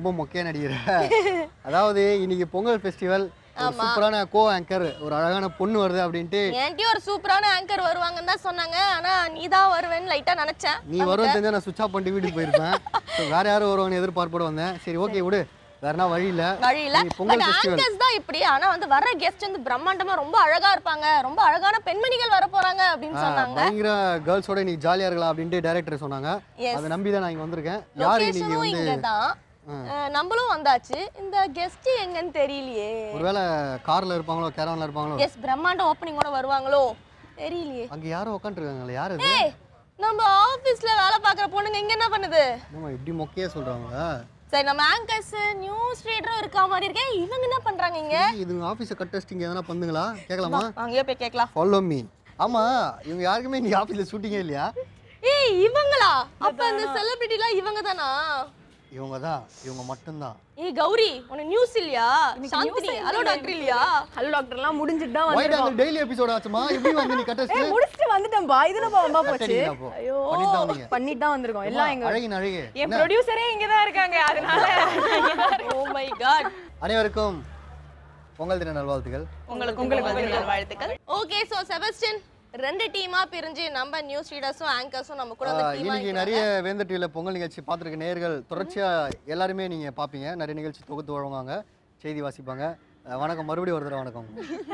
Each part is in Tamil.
ரொம்ப மொக்கையா நடிக்கிற அதாவது இன்னைக்கு பொங்கல் ஃபெஸ்டிவல் ஒரு சூப்பரான கோ ஆங்கர் ஒரு அழகான பொண்ணு வருது அப்படின்ட்டு என்கிட்டயும் ஒரு சூப்பரான ஆங்கர் வருவாங்கன்னு தான் சொன்னாங்க ஆனா நீ தான் வருவேன்னு லைட்டா நினைச்சேன் நீ வரும் தெரிஞ்சா நான் சுவிச் ஆஃப் பண்ணிட்டு வீட்டுக்கு போயிருப்பேன் So, வேற யாரும் வருவாங்கன்னு எதிர்பார்ப்போட வந்தேன் சரி ஓகே விடு வேறனா வழி இல்ல வழி இல்ல இன்னைக்கு பொங்கல் பட் ஃபெஸ்டிவல் ஆங்கர்ஸ் தான் இப்படி ஆனா வந்து வர்ற கெஸ்ட் வந்து பிரம்மாண்டமா ரொம்ப அழகா இருப்பாங்க ரொம்ப அழகான பெண்மணிகள் வர போறாங்க அப்படின்னு சொன்னாங்க பயங்கர கேர்ள்ஸோட இன்னைக்கு ஜாலியா இருக்கலாம் அப்படின்ட்டு டைரக்டர் சொன்னாங்க Yes. அதை நம்பி தான் நான் இங்க வந்திருக்கேன் யாரு இன்னைக்கு லொகேஷனும் வந்து இங்க தான் நம்மளும் வந்தாச்சு இந்த கெஸ்ட் எங்கன்னு தெரியலையே ஒருவேளை கார்ல இருப்பாங்களோ கேரவன்ல இருப்பாங்களோ எஸ் பிரம்மாண்ட ஓப்பனிங்கோட வருவாங்களோ தெரியலையே அங்க யாரும் உட்காந்துருக்காங்களே யார் அது ஏய் நம்ம ஆபீஸ்ல வேலை பார்க்குற பொண்ணுங்க இங்க என்ன பண்ணுது நம்ம இப்படி மொக்கையா சொல்றாங்க சரி நம்ம ஆங்கர்ஸ் நியூஸ் ரீடரும் இருக்கா மாதிரி இருக்கேன் இவங்க என்ன பண்றாங்க இங்க இது ஆஃபீஸை கட் அடிச்சிங்க எதனா பண்ணுங்களா கேட்கலாமா அங்கேயே போய் கேட்கலாம் ஃபாலோ மீ ஆமா இவங்க யாருக்குமே நீ ஆஃபீஸில் ஷூட்டிங்கே இல்லையா ஏய் இவங்களா அப்ப இந்த செலிபிரிட்டிலாம் இவங்க தானா இவங்க தான் இவங்க மட்டும்தான் ஏய் கௌரி உனக்கு நியூஸ் இல்லையா சாந்தினி ஹலோ டாக்டர் இல்லையா ஹலோ டாக்டர்லாம் முடிஞ்சிட்டு தான் ஒயிட் வந்திருக்கோம் ஆங்கிள் டெய்லி எபிசோட் ஆச்சுமா எப்படி வந்து நீ கட் ஏய் அடிச்சு முடிச்சிட்டு வந்துட்டேன்பா இதுல பாவமா போச்சு கட்டடிங்க அப்போ ஐயோ பண்ணிட்டு தான் வந்தீங்க பண்ணிட்டு தான் வந்திருக்கோம் எல்லாம் எங்க அழகின் அழகு என் ப்ரொடியூசரே இங்க தான் இருக்காங்க அதனால ஓ மை காட் அனைவருக்கும் பொங்கல் தின நல்வாழ்த்துக்கள் உங்களுக்கு உங்களுக்கு வாழ்த்துக்கள் ஓகே சோ செபஸ்டின் ரெண்டு டீமா பிரிஞ்சு நம்ம நியூஸ் ரீடர்ஸும் ஆங்கர்ஸும் நம்ம கூட வந்து ஆஹ், டீமா இன்னைக்கு நிறைய வேந்த டிவியில் பொங்கல் நிகழ்ச்சி பார்த்துருக்க நேயர்கள் தொடர்ச்சியா எல்லாருமே நீங்க பார்ப்பீங்க நிறைய நிகழ்ச்சி தொகுத்து வழங்குவாங்க செய்தி வாசிப்பாங்க ஆஹ், வணக்கம் மறுபடியும் ஒரு தடவை வணக்கம்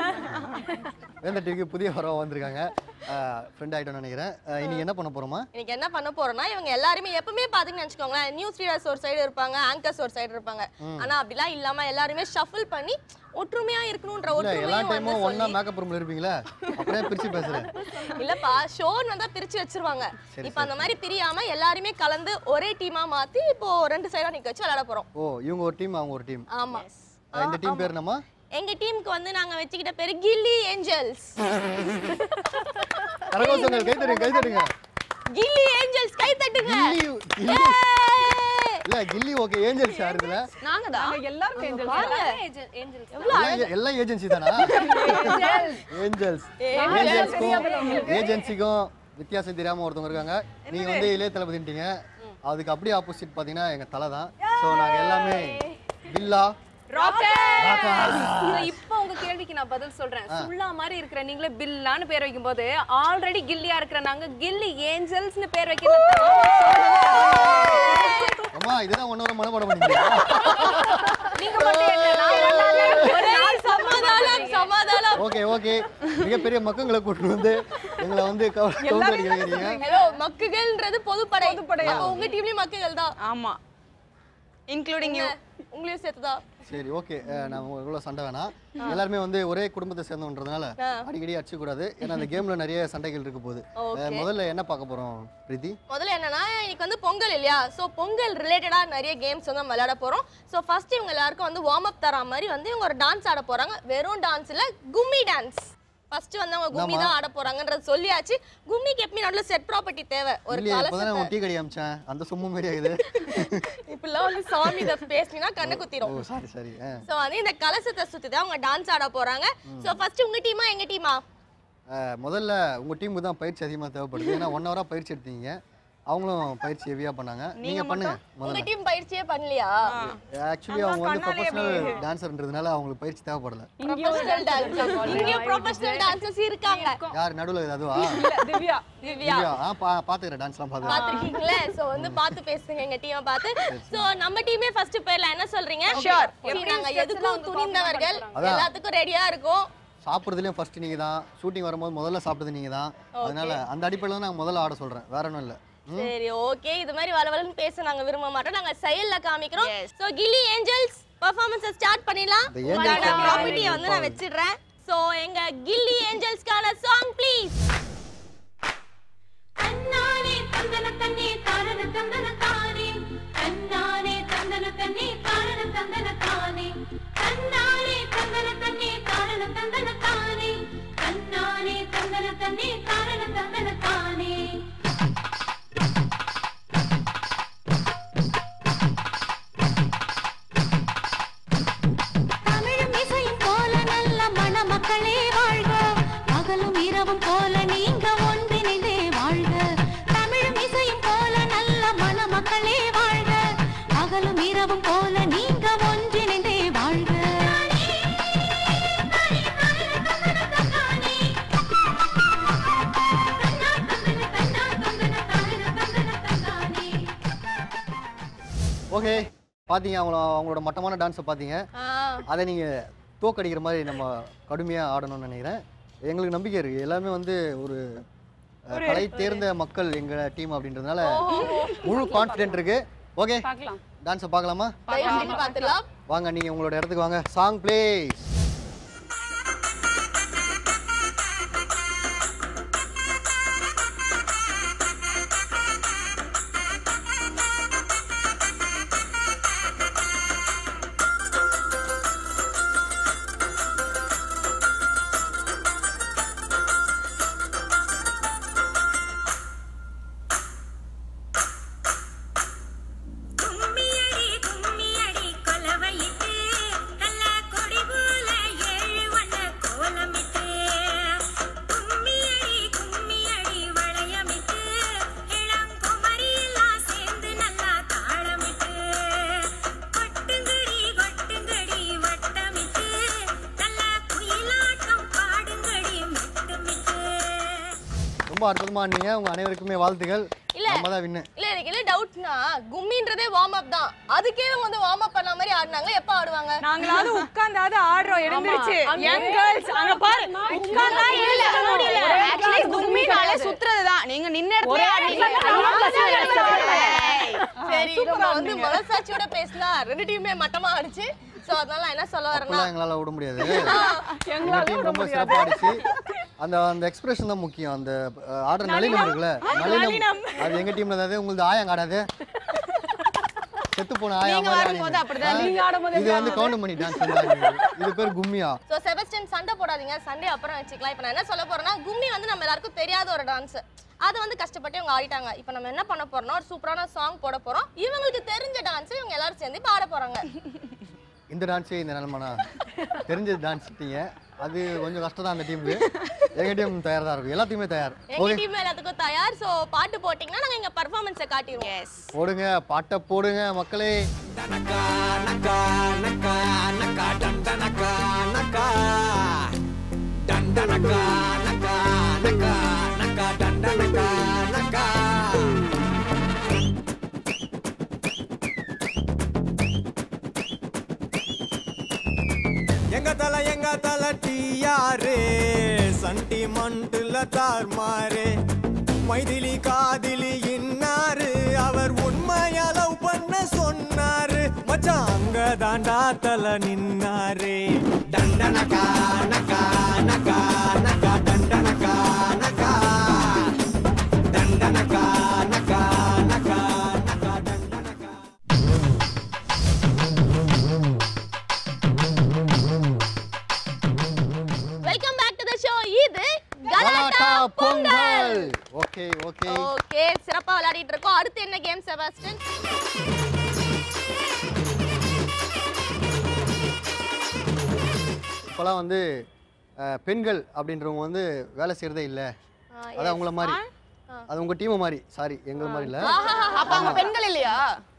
வேந்த டிவிக்கு புதிய வரவா வந்திருக்காங்க ஃப்ரெண்ட் ஆகிட்டோம்னு நினைக்கிறேன் ஆஹ், இன்னைக்கு என்ன பண்ண போறோமா இன்னைக்கு என்ன பண்ண போறோம்னா இவங்க எல்லாருமே எப்பவுமே பாத்தீங்கன்னு வச்சுக்கோங்களேன் நியூஸ் ரீடர்ஸ் ஒரு சைடு இருப்பாங்க ஆங்கர்ஸ் ஒரு சைடு இருப்பாங்க ஆனா அப்படிலாம் இல்லாம எல்லாருமே ஷஃபிள் பண்ணி ஒற்றுமையா இருக்கணும்ன்ற இல்ல எல்லா ஒற்றுமையும் வந்து டைமும் ஒண்ணா சொல்லி மேக்கப் ரூம்ல இருப்பீங்களா அப்படியே பிரிச்சு பேசுறேன் இல்லப்பா ஷோன் வந்தா பிரிச்சு வச்சிருவாங்க இப்ப அந்த மாதிரி பிரியாம எல்லாருமே கலந்து ஒரே டீமா மாத்தி இப்போ ரெண்டு சைடா நிக்க வச்சு விளையாட போறோம் ஓ இவங்க ஒரு டீம் அவங்க ஒரு டீம் ஆமா இந்த டீம் பேர் என்னமா எங்க டீமுக்கு வந்து நாங்க வச்சுக்கிட்ட பேரு கில்லி ஏஞ்சல்ஸ் கரகோஷங்கள் கை தட்டுங்க கை தட்டுங்க கில்லி ஏஞ்சல்ஸ் கை தட்டுங்க கில்லி கில்லி ஏய்! இல்ல கில்லி ஓகே ஏஞ்சல்ஸ் யார் இதுல நாங்க தான் எல்லாரும் பாருங்க எல்லாம் எல்லாம் ஏஜென்சி தானா ஏஞ்சல்ஸ் ஏஞ்சல்ஸ்க்கும் ஏஜென்சிக்கும் வித்தியாசம் தெரியாம ஒருத்தவங்க இருக்காங்க நீங்க வந்து இளைய தளபதிட்டீங்க அதுக்கு அப்படியே ஆப்போசிட் பாத்தீங்கன்னா எங்க தலை தான் ஸோ நாங்க எல்லாமே பில்லா இது இப்போ உங்க கேள்விக்கு நான் பதில் சொல்றேன் சுள்ளா மாதிரி இருக்கிற நீங்களே பில்லான்னு பேர் வைக்கும்போது ஆல்ரெடி கில்லியா இருக்கிற நாங்க கில்லி ஏஞ்சல்ஸ்னு பேர் வைக்கிறது அம்மா இதெல்லாம் ஒன் ஹவர் மனப்பாடம் பண்ணிட்டீங்க நீங்க மட்டும் என்ன நான் மட்டும் ஒரே சமாதானம் சமாதானம் ஓகே ஓகே மிகப்பெரிய மக்கங்களை கூட்டு வந்து எங்களை வந்து கவுண்ட் அடிக்க வைக்கிறீங்க ஹலோ மக்குகள்ன்றது பொதுப்படை அப்ப உங்க டீம்லயும் மக்குகள் தான் ஆமா இன்க்ளூடிங் யூ உங்களையும் சேர்த்துதான் சரி ஓகே நம்ம இவ்வளோ சண்டை வேணாம் எல்லாருமே வந்து ஒரே குடும்பத்தை சேர்ந்தோன்றதுனால அடிக்கடி அடிச்சு கூடாது ஏன்னா அந்த கேம்ல நிறைய சண்டைகள் இருக்க போகுது அஹ், முதல்ல என்ன பார்க்க போறோம் பிரீத்தி முதல்ல என்னன்னா இன்னைக்கு வந்து பொங்கல் இல்லையா ஸோ பொங்கல் ரிலேட்டடா நிறைய கேம்ஸ் வந்து நம்ம விளையாட போறோம் ஸோ ஃபர்ஸ்ட் இவங்க எல்லாருக்கும் வந்து வார்ம் அப் தர மாதிரி வந்து இவங்க ஒரு டான்ஸ் ஆட போறாங்க வெறும் டான்ஸ் இல்ல கும்மி டான்ஸ் ஃபர்ஸ்ட் வந்து அவங்க கும்மி தான் ஆட போறாங்கன்றது சொல்லியாச்சு கும்மிக்கு எப்பயும் நடுவில் செட் ப்ராப்பர்ட்டி தேவை ஒரு இல்லையே இப்போதானே கலசத்தை உன் டீ கடி அமிச்சேன் அந்த சும்மா மாரி ஆகுது இப்பெல்லாம் வந்து சாமி இதை பேசினா கண்ணு ஓ குத்திரும் சாரி சாரி ஸோ வந்து இந்த கலசத்தை சுத்தி தான் அவங்க டான்ஸ் ஆட போறாங்க ஸோ ஃபர்ஸ்ட் உங்க டீமா எங்க டீமா முதல்ல உங்க டீமுக்கு தான் பயிற்சி அதிகமாக தேவைப்படுது ஏன்னா ஒன் ஹவராக பயிற்சி எடுத்தீங்க அவங்களும் பயிற்சி ஹெவியாக பண்ணாங்க நீங்க பண்ணுங்க உங்க முதல்ல டீம் பயிற்சியே பண்ணலையா ஆக்சுவலி அவங்க வந்து ப்ரொஃபஷனல் டான்ஸர்ன்றதுனால அவங்களுக்கு பயிற்சி தேவைப்படல ப்ரொஃபஷனல் டான்ஸ் இங்க ப்ரொஃபஷனல் டான்சர்ஸ் இருக்காங்க யார் நடுவில் இது அதுவா திவ்யா திவ்யா திவ்யா ஆ பா பார்த்துக்கிறேன் டான்ஸ்லாம் பார்த்துக்கிறேன் பாத்திருக்கீங்களே சோ வந்து பார்த்து பேசுங்க எங்க டீமை பார்த்து சோ நம்ம டீமே ஃபர்ஸ்ட் போயிடலாம் என்ன சொல்றீங்க Sure. சரி, நாங்க எதுக்கும் துணிந்தவர்கள் எல்லாத்துக்கும் ரெடியா இருக்கோம் சாப்பிட்றதுலையும் ஃபர்ஸ்ட் நீங்க தான் ஷூட்டிங் வரும்போது முதல்ல சாப்பிட்டது நீங்க தான் அதனால அந்த அடிப்படையில் தான் நான் முதல்ல ஆட சொல்றேன் வேற ஒன்றும் இல்லை சரி ஓகே இது மாதிரி வளவலன்னு பேச நாங்க விரும்ப மாட்டோம் நாங்க செயல்ல காமிக்கிறோம் so Gilli angels performance start பண்ணிடலாம் இந்த உங்களோட angels ப்ராப்பர்ட்டியை வந்து நான் வச்சிடுறேன் சோ எங்க கில்லி ஏஞ்சல்ஸ்க்கான சாங் ப்ளீஸ் தன்னானே தந்தன தன்னே தாரண தந்தன தானே தன்னானே தந்தன தன்னே தாரண தந்தன தானே தன்னானே தந்தன தன்னே தாரண தந்தன தானே தன்னானே தந்தன தன்னே தாரண தந்தன தானே தமிழும் இசையும் போல நல்ல மணமக்களே வாழ்க பகலும் இரவும் போல நீங்க ஒன்றிணைந்தே வாழ்க தமிழும் இசையும் போல நல்ல மணமக்களே வாழ்க பகலும் இரவும் போல ஓகே பார்த்தீங்க அவங்கள அவங்களோட மட்டமான டான்ஸை பார்த்தீங்க ஆ, அதை நீங்கள் தோக்கடிக்கிற மாதிரி நம்ம கடுமையாக ஆடணும்னு நினைக்கிறேன் எங்களுக்கு நம்பிக்கை இருக்குது எல்லாமே வந்து ஒரு அஹ், கலை தேர்ந்த மக்கள் எங்கள் டீம் அப்படின்றதுனால முழு கான்ஃபிடென்ட் இருக்கு ஓகே பார்க்கலாம் டான்ஸை பார்க்கலாமா தயவு செஞ்சு பார்த்துடலாம் வாங்க நீங்கள் உங்களோட இடத்துக்கு வாங்க சாங் ப்ளேஸ் கும்மியடி கும்மியடி கொலவையிட்டு கள்ள கொடி போல ஏழு வண்ண கோலமிட்டு கும்மியடி கும்மியடி வளையமிட்டு இளங்குமரி எல்லாம் சேர்ந்து நல்லா தாளமிட்டு கொட்டுங்கடி கொட்டுங்கடி வட்டமிட்டு நல்ல குயிலாட்டம் பாடுங்கடி மிட்டுமிட்டு ரொம்ப அற்புதமாக ஆடினீங்க உங்கள் அனைவருக்குமே வாழ்த்துக்கள் இல்ல. நம்ம தான் வின்னு இல்ல எனக்கு என்ன டவுட்னா கும்மின்றதே வார்ம் அப் தான் அதுக்கே இவங்க வந்து வார்ம் அப் பண்ண மாதிரி ஆடினாங்க எப்ப ஆடுவாங்க நாங்களாவது உட்கார்ந்தாவது ஆடுறோம் எழுந்திருச்சு யங் கேர்ள்ஸ் அங்க பாரு உட்கார்ந்தா இல்ல முடியல ஆக்சுவலி கும்மினாலே சுத்துறதுதான் நீங்க நின்ன இடத்துல சரி நம்ம வந்து மனசாட்சியோட பேசலாம் ரெண்டு டீமுமே மட்டமா ஆடிச்சு சோ அதனால நான் என்ன சொல்ல வரேன்னா அப்பெல்லாம் எங்களால் விட முடியாது எங்கள் டீம் ரொம்ப சிறப்பாக ஆடிச்சு அந்த அந்த எக்ஸ்பிரஷன் தான் முக்கியம் அந்த அஹ், ஆடுற நளினம் இருக்குல்ல நளினம் அது எங்கள் டீமில் அதாவது உங்களுக்கு ஆயம் காடாது செத்து போன ஆயா நீங்க மாதிரி ஆடும்போது ஆடினீங்க. அப்படிதான் ஆ, நீங்க ஆடும்போது இது வந்து கவுண்ட் பண்ணி டான்ஸ் இது பேர் கும்மியா சோ செபஸ்டியன் சண்டை போடாதீங்க சண்டே அப்புறம் வச்சுக்கலாம் இப்போ நான் என்ன சொல்ல போறேன்னா கும்மி வந்து நம்ம எல்லாருக்கும் தெரியாத ஒரு டான்ஸ் அதை வந்து கஷ்டப்பட்டு இவங்க ஆடிட்டாங்க இப்போ நம்ம என்ன பண்ண போறோம்னா ஒரு சூப்பரான சாங் போட போறோம் இவங்களுக்கு தெரிஞ்ச டான்ஸ் இவங்க எல்லாரும் சேர்ந்து இப்போ ஆட போறாங்க இந்த டான்ஸே இந்த நிலமனா தெரிஞ்ச டான்ஸ்ட்டீங்க அது கொஞ்சம் கஷ்டம் தான் அந்த டீமுக்கு எங்கள் டீம் தயார் தான் இருக்கும் எல்லாத்தையுமே தயார் எங்க ஓகே டீம் எல்லாத்துக்கும் தயார் சோ பாட்டு போட்டிங்கன்னா நாங்க எங்க பர்ஃபார்மன்ஸை காட்டிடுவோம் போடுங்க பாட்டை போடுங்க மக்களே எங்க தல எங்க தல டியாரு சண்டி மண்டுல தார்மாரு மைதிலி காதிலி இன்னாரு அவர் உண்மையா லவ் பண்ண சொன்னாரு மச்சான் அங்க தாண்டா தல நின்னாரு டண்டனகா நகா நகா நகா டண்டனகா நகா டண்டனகா நகா நகா நகா டண்டனகா welcome back to the show இது Galatta Galatta Pongal Pongal okay okay okay சிறப்பா விளையாடிட்டு இருக்கோம் அடுத்து என்ன கேம் செபாஸ்டியன் இப்போலாம் வந்து அஹ், பெண்கள் அப்படின்றவங்க வந்து வேலை செய்யறதே இல்லை அதான் உங்களை மாதிரி அது உங்க டீம் மாதிரி சாரி எங்களை மாதிரி இல்லை அப்ப அவங்க பெண்கள் இல்லையா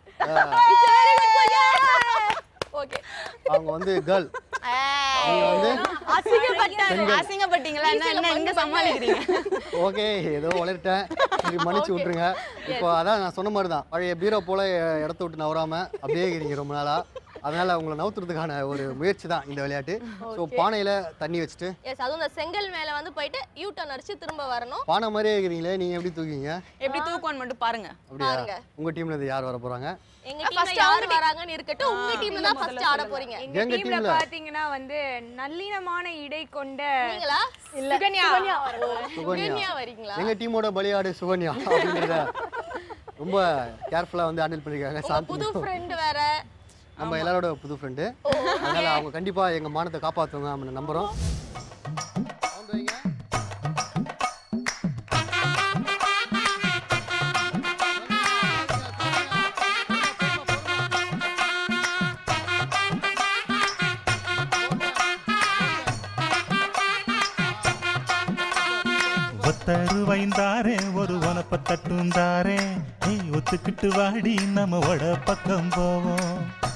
ஓகே அவங்க வந்து கேர்ள் நீங்க வந்து அசிங்கப்பட்டாங்க அசிங்கப்பட்டீங்களா என்ன என்ன எங்க சமாளிக்கிறீங்க ஓகே ஏதோ வளர்ட்டேன் சரி மன்னிச்சு விட்டுருங்க இப்போ அதான் நான் சொன்ன மாதிரி தான் பழைய பீரோ போல அஹ், இடத்த விட்டு நவராம அப்படியே இருக்கிறீங்க ரொம்ப நாளா அதனால உங்களை நவுத்துறதுக்கான ஒரு முயற்சி தான் இந்த விளையாட்டு ஸோ பானையில தண்ணி வச்சுட்டு எஸ் அதுவும் இந்த செங்கல் மேல வந்து போயிட்டு யூ டர்ன் அடிச்சு திரும்ப வரணும் பானை மாதிரியே இருக்கிறீங்களே நீங்க எப்படி தூக்குவீங்க எப்படி தூக்குவான்னு மட்டும் பாருங்க அப்படியா பாருங்க. உங்க டீம்ல இருந்து யார் வர போறாங்க எங்க டீம்ல யார் வராங்கன்னு இருக்கட்டும் உங்க டீம்ல தான் ஃபர்ஸ்ட் ஆட போறீங்க எங்க எங்க டீம்ல டீம்ல பாத்தீங்கன்னா வந்து நல்லினமான இடை கொண்ட நீங்களா சுகன்யா சுகன்யா சுகன்யா வரீங்களா எங்க டீமோட பலியாடு சுகன்யா அப்படின்றத ரொம்ப கேர்ஃபுல்லா வந்து ஹேண்டில் பண்ணிருக்காங்க உங்க புது சாந்தி ஃப்ரெண்ட் வேற நம்ம எல்லாரோட புது ஃப்ரெண்டு அதனால அவங்க கண்டிப்பா எங்க மானத்தை காப்பாத்துவாங்க நம்ம நம்புறோம் ஒத்தரு வைந்தாரே ஒரு உனப்ப தட்டுந்தாரே ஏய் ஒத்துக்கிட்டு வாடி நம்ம வட பக்கம் போவோம்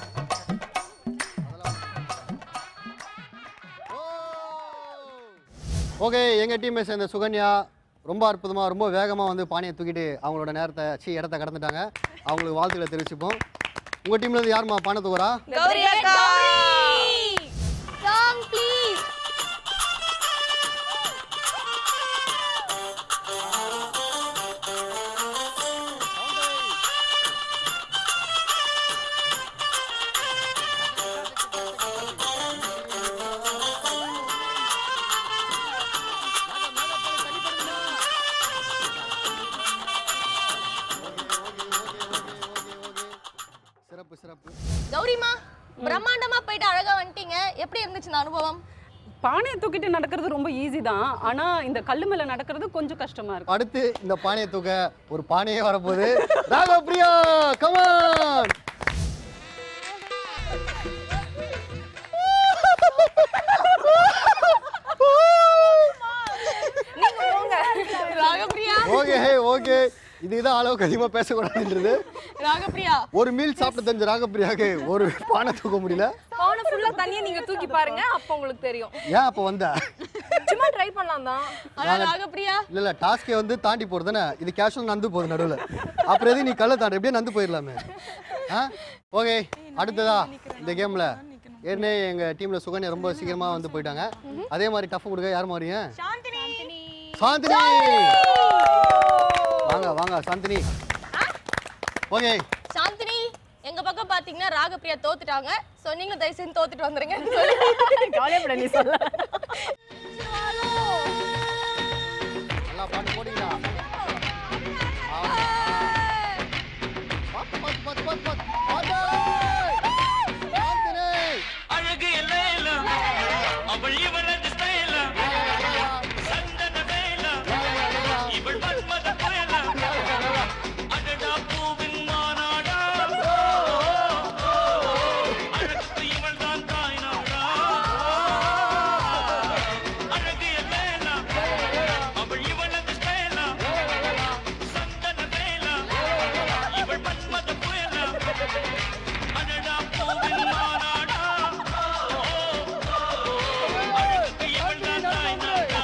ஓகே எங்க டீமை சேர்ந்த சுகன்யா ரொம்ப அற்புதமா ரொம்ப வேகமா வந்து பானையை தூக்கிட்டு அவங்களோட நேரத்தை சி இடத்த கடந்துட்டாங்க அவங்களுக்கு வாழ்த்துக்களை தெரிவிச்சுப்போம் உங்க டீம்ல இருந்து யாருமா பானை தூக்குறா கௌரி அக்கா சாங் ப்ளீஸ் சிறப்பு சிறப்பு கௌரிமா பிரம்மாண்டமா போயிட்டு அழகா வந்துட்டீங்க எப்படி இருந்துச்சு இந்த அனுபவம் பானையை தூக்கிட்டு நடக்கிறது ரொம்ப ஈஸி தான் ஆனா இந்த கல்லு மேல நடக்கிறது கொஞ்சம் கஷ்டமா இருக்கு அடுத்து இந்த பானையை தூக்க ஒரு பானையே வரப்போகுது ராகப்பிரியா கமான் நீங்க போங்க ராகப்பிரியா ஓகே ஓகே இதுதான் அளவுக்கு அதிகமாக பேசக்கூடாதுன்றது ராகப்பிரியா ஒரு மீல் சாப்பிட்டு தெரிஞ்ச ராகப்பிரியாக்கு ஒரு பானை தூக்க முடியல பவுன ஃபுல்லா தண்ணியை நீங்க தூக்கி பாருங்க அப்ப உங்களுக்கு தெரியும் ஏன் அப்போ வந்த சும்மா ட்ரை பண்ணலாம் தான் ஆனா ராகப்பிரியா இல்ல இல்ல டாஸ்கே வந்து தாண்டி போறது தானே இது கேஷுவல் நந்து போகுது நடுவில் அப்புறம் எதுக்கு நீ கல்லை தாண்டி எப்படியே நந்து போயிடலாமே ஆ ஓகே அடுத்ததா இந்த கேம்ல ஏற்கனவே எங்க டீம்ல சுகன்யா ரொம்ப சீக்கிரமா வந்து போயிட்டாங்க அதே மாதிரி டஃப் கொடுக்க யார் மாறிய சாந்தினி வாங்க வாங்க சாந்தினி ஓகே சாந்தினி எங்க பக்கம் பாத்தீங்கன்னா ராகப்பிரியா தோத்துட்டாங்க சோ நீங்களும் தயவு செஞ்சு தோத்துட்டு வந்துருங்க சொல்லி கவலைப்பட நீ சொல்ல நல்லா பாட்டு போடுங்களா பாத்து பாத்து பாத்து பாத்து பாத்து பாத்து சாந்தினி அழகு எல்லையில அவள் இவளது ஸ்டைல சந்தன வேல இவள் மன்மத புயல அடடா பூவின் மாநாடா அழகுக்கு இவள் தான் தாய் நாடா அழகு எல்லையில அவள் இவளது ஸ்டைல சந்தன வேல இவள் மன்மத புயல அடடா பூவின் மாநாடா அழகுக்கு இவள் தான் தாய் நாடா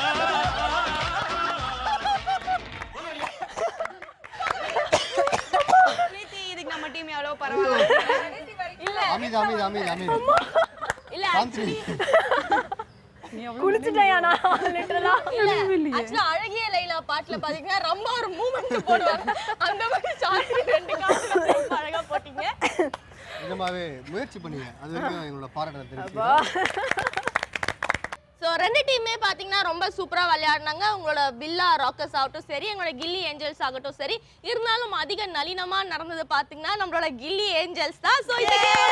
பிரீத்தி இதுக்கு நம்ம டீம் எவ்வளவு பரவாயில்ல அமீது அமீது அமீது அமீது இல்ல சாந்தினி குளிச்சுட்டேன் லிட்டரலா ஆக்சுவலா அழகிய லைலா பாட்டுல பாத்தீங்கன்னா ரொம்ப ஒரு மூமெண்ட் போடுவாங்க அந்த மாதிரி சாந்தினி ரெண்டு காசுல ரொம்ப அழகா போட்டீங்க நிஜமாவே முயற்சி பண்ணீங்க அது வரைக்கும் எங்களோட பாராட்ட தெரிவிச்சு ஸோ ரெண்டு டீமே பார்த்தீங்கன்னா ரொம்ப சூப்பராக விளையாடினாங்க உங்களோட பில்லா ராக்கர்ஸ் ஆகட்டும் சரி எங்களோட கில்லி ஏஞ்சல்ஸ் ஆகட்டும் சரி இருந்தாலும் அதிக நளினமாக நடந்தது பார்த்தீங்கன்னா நம்மளோட கில்லி ஏஞ்சல்ஸ் தான் ஸோ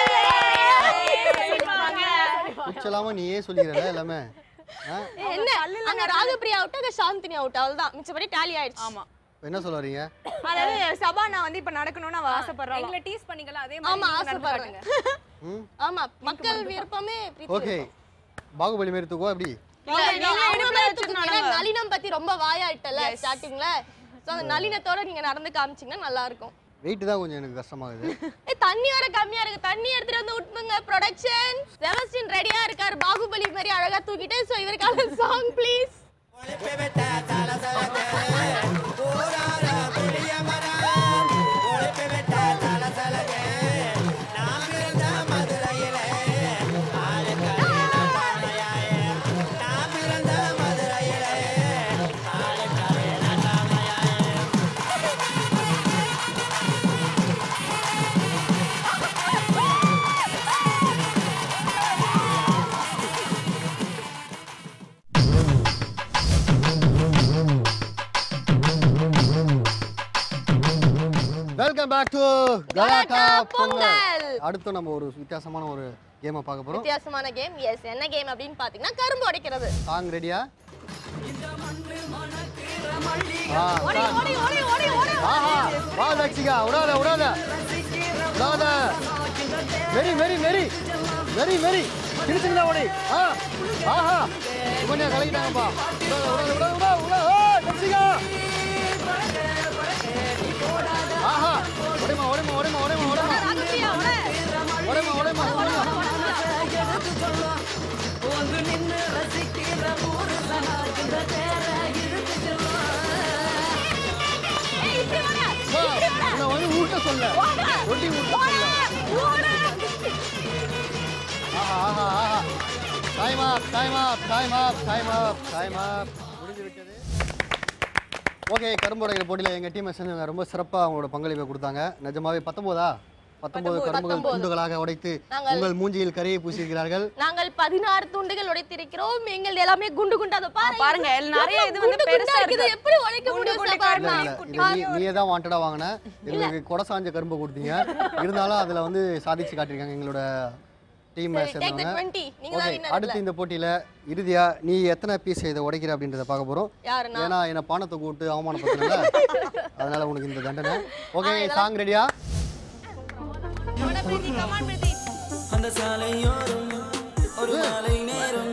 உச்சலாம நீயே சொல்லிக்கிறல எல்லாமே ஆ? என்ன அங்க ராகப்பிரியா அவுட் அங்க சாந்தினி அவுட் அவ்வளவுதான் மிச்சபடி டேலி ஆயிடுச்சு ஆமா என்ன சொல்ல வரீங்க அதாவது சபா நான் வந்து இப்ப நடக்கணும்னு அவ ஆசைப்படுறாங்க எங்களை டீஸ் பண்ணீங்களா அதே ஆமா மாதிரி நீங்க ஆசைப்படுறாங்க நடந்துக்காட்டுங்க. ம் ஆமா மக்கள் விருப்பமே பிரீத்தி ஓகே பாகுபலி மாரி தூக்குவா எப்படி இல்ல, நான் அவங்க மேல தூக்குறேன். ஏன்னா நளினம் பத்தி ரொம்ப வாயாயிட்டல ஸ்டார்டிங்ல சோ அந்த நளினத்தோட நீங்க நடந்து காமிச்சீங்கன்னா நல்லா இருக்கும் வெயிட் தான் கொஞ்சம் எனக்கு கஷ்டமாகுது ஏய், தண்ணி வர கம்மியா இருக்கு தண்ணி எடுத்துட்டு வந்து விட்டுங்க ப்ரொடக்ஷன் செபஸ்டின் ரெடியா இருக்காரு பாகுபலி மாதிரி அழகா தூக்கிட்டு சோ இவருக்கான song please welcome back to Galatta Galatta Pongal. Pongal அடுத்து நம்ம ஒரு வித்தியாசமான ஒரு கேமை பார்க்க போறோம் வித்தியாசமான கேம் எஸ் என்ன கேம் அப்படின்னு பாத்தீங்கன்னா கரும்பு உடைக்கிறது சாங் ரெடியா ஓடி ஓடி ஓடி ஓடி ஓடி ஆஹா வா லக்ஷிகா விடாத விடாத விடாத very very very very very கிழிச்சுங்களா ஓடி ஆ ஆஹா இவனே கலக்கிட்டாங்கப்பா விடாத விடாத விடாத விடாத விடாத ஏய், லக்ஷிகா ஆஹா ஓடிமா ஓடிமா ஓடிமா ஓடிமா ஓடிமா ராகப்பிரியா ஓட ஓடிமா ஓடிமா ஓடிமா ஏய் இப்படி ஓட வா, உன்னை வந்து ஊட்ட சொல்ல ரொட்டி ஊட்ட சொல்ல ஆஹா ஆஹா ஆஹா time up time up time up time up time up முடிஞ்சு விட்டது ஓகே கரும்புடைகிற போட்டியில் எங்கள் டீமை சேர்ந்தவங்க ரொம்ப சிறப்பாக அவங்களோட பங்களிப்பை கொடுத்தாங்க நிஜமாவே பத்தொம்போதா பத்தொன்பது கரும்புகள் பத்தொன்பது. துண்டுகளாக உடைத்து நாங்கள் உங்கள் மூஞ்சியில் கரையை பூசியிருக்கிறார்கள் நாங்கள் பதினாறு துண்டுகள் உடைத்திருக்கிறோம் எங்கள் எல்லாமே குண்டு குண்டு அதை பாருங்க பாருங்க, நிறைய இது வந்து குண்டு குண்டா பெருசா இருக்குது. இருக்கு. எப்படி உடைக்க குண்டு முடியும் குண்டு சபா? இல்ல இல்ல இது நீ நீயே தான் வாண்டடா வாங்கின எங்களுக்கு கொடை சாஞ்ச கரும்பு கொடுத்தீங்க இருந்தாலும் அதுல வந்து சாதிச்சு காட்டியிருக்காங்க எங்களோட டீமை சரி, take the சேர்ந்தவங்க 20. நீங்க தான் ஓகே winner அடுத்து இந்த போட்டியில இறுதியா நீ எத்தனை பீஸ் இதை உடைக்கிற அப்படின்றத பார்க்க போறோம் யாருன்னா? ஏன்னா என்ன பானத்தை கூட்டு அவமானப்படுத்தல அதனால உனக்கு இந்த தண்டனை ஓகே சாங் ரெடியா அந்த சாலையோரம் ஒரு மாலை நேரம்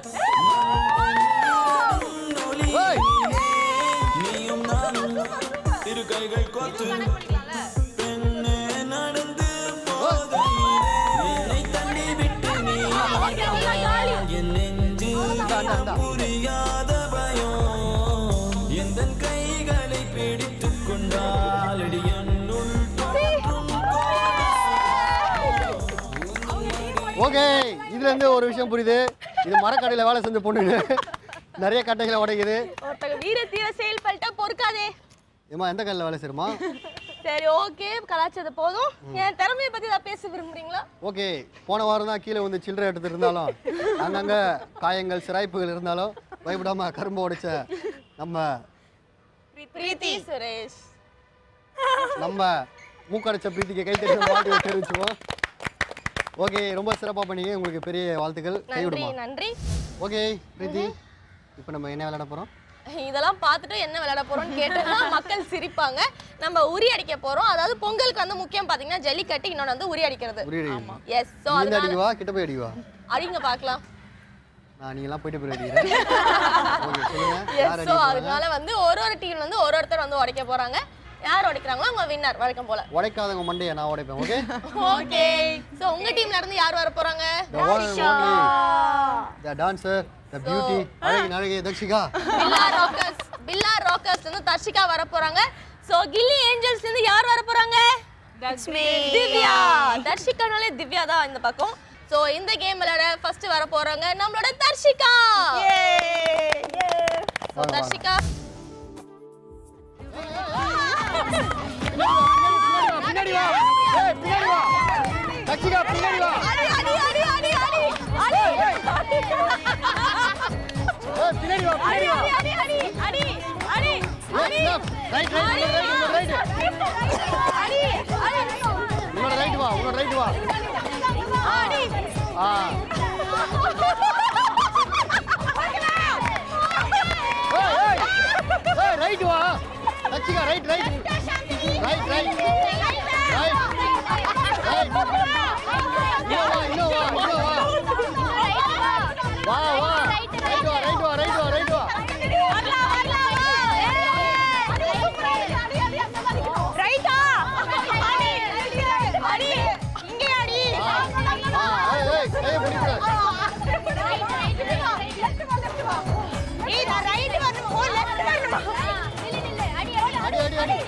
நீயும் நானும் இரு கைகள் கோத்து பெண்ணே நடந்து போதையிலே என்னை தள்ளி விட்டு நீ என் நெஞ்சில் புரியாத பயம் எந்த கைகளை பிடித்துக் கொண்டால் அடி என்னுள் தோன்றும் ஓகே இதுல இருந்து ஒரு விஷயம் புரியுது இது மரக்கடையில வேலை செஞ்ச பொண்ணுங்க நிறைய கட்டைகளை உடைக்குது ஒருத்தங்க வீர தீர செயல்பட்டா பொறுக்காதே ஏமா எந்த கல்லில் வேலை செய்யுமா சரி ஓகே கலாச்சது போதும் என் திறமையை பத்தி ஏதாவது பேச விரும்புறீங்களா ஓகே போன வாரம் தான் கீழே வந்து சில்லறை எடுத்துட்டு இருந்தாலும் அங்கங்க காயங்கள் சிராய்ப்புகள் இருந்தாலும் பயப்படாம கரும்பு உடைச்ச நம்ம பிரீத்தி சுரேஷ் நம்ம மூக்கடைச்ச பிரீத்திக்கு கை தட்டி வாழ்த்து தெரிவிச்சுவோம் ஓகே ரொம்ப சிறப்பாக பண்ணீங்க உங்களுக்கு பெரிய வாழ்த்துக்கள் நன்றி கைவிடுமா நன்றி ஓகே பிரீத்தி இப்போ நம்ம என்ன விளையாட போகிறோம் இதெல்லாம் பார்த்துட்டு என்ன விளையாட போறோம்னு கேட்டோம்னா மக்கள் சிரிப்பாங்க நம்ம உரி அடிக்க போறோம் அதாவது பொங்கலுக்கு வந்து முக்கியம் பாத்தீங்கன்னா ஜல்லிக்கட்டு இன்னொன்று வந்து உரி அடிக்கிறது உரி அடி. எஸ் ஸோ நீ அதனால அடிக்குவா கிட்ட போய் அடிக்குவா அடிங்க பார்க்கலாம் நான் நீங்களாம் போயிட்டு போய் அடிக்கிறேன் ஓகே சொல்லுங்க யார் எஸ் ஸோ அடிக்க அதனால வந்து ஒரு ஒரு டீம் வந்து ஒரு ஒருத்தர் வந்து உடைக்க போறாங்க யார் உடைக்கிறாங்களோ அவங்க வின்னர் வழக்கம் போல உடைக்காதவங்க மண்டையை நான் உடைப்பேன் ஓகே ஓகே ஸோ உங்க டீம்ல இருந்து யார் வர போறாங்க The one and only, the dancer, the beauty, அழகி அழகி தக்ஷிகா பில்லா ராக்கர்ஸ் பில்லா ராக்கர்ஸ் வந்து தர்ஷிகா வர போறாங்க ஸோ கில்லி ஏஞ்சல்ஸ் இருந்து யார் வர போறாங்க திவ்யா தர்ஷிகானாலே திவ்யா தான் இந்த பக்கம் ஸோ இந்த கேம் விளையாட ஃபர்ஸ்ட் வர போறாங்க நம்மளோட தர்ஷிகா So, வாங்க, தர்ஷிகா பின்னாடி வா ஏய் பின்னாடி வா தக்ஷிகா பின்னாடி வா அடி அடி அடி அடி அடி அடி ஏய் பின்னாடி வா பின்னாடி வா அடி அடி அடி அடி அடி ரைட் ரைட் ரைட் ரைட் அடி அடி உன்னோட ரைட் வா உன்னோட ரைட் வா அடி ஆ ஏய் ஏய் ஏய் ரைட் வா Dakshika right right right right right right இன்னும் வா இன்னும் வா இன்னும் வா வா வா ரைட் வா ரைட் வா ரைட் வா ரைட் வா ஆ ஏய் ஏய் கையை பிடிக்கல அடி அடி அடி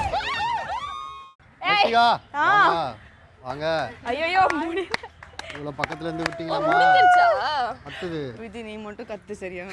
தக்ஷிகா வாங்க வாங்க ஐயோ இவ்வளவு பக்கத்துல இருந்து விட்டீங்களாமா முடிஞ்சிருச்சா அடுத்தது விதி நீ மட்டும் கத்து சரியா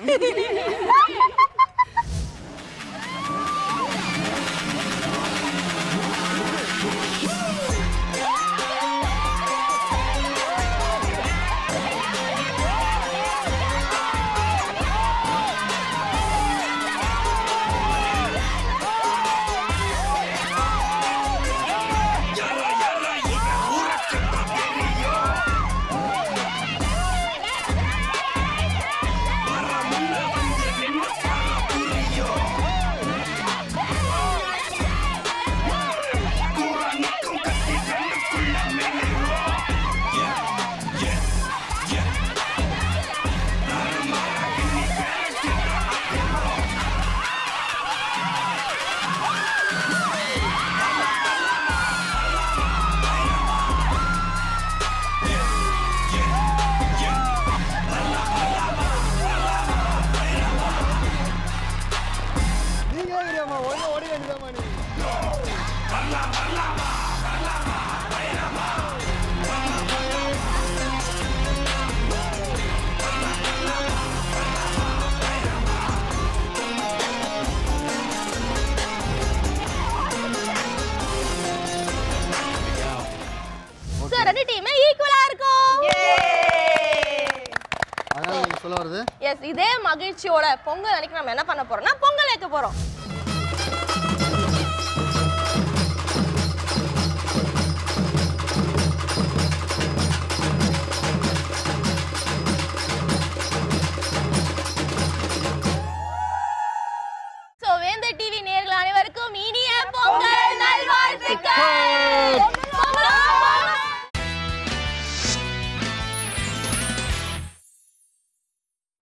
நீங்க ஏறியாமா ஒண்ணு ஓடி வேண்டியதாமா நீ ரெண்டு டீமே ஈக்குவலா இருக்கும் அதனால நீங்க சொல்ல வருது எஸ் இதே மகிழ்ச்சியோட பொங்கல் அன்னைக்கு நம்ம என்ன பண்ண போறோம்னா பொங்கல் வைக்க போறோம்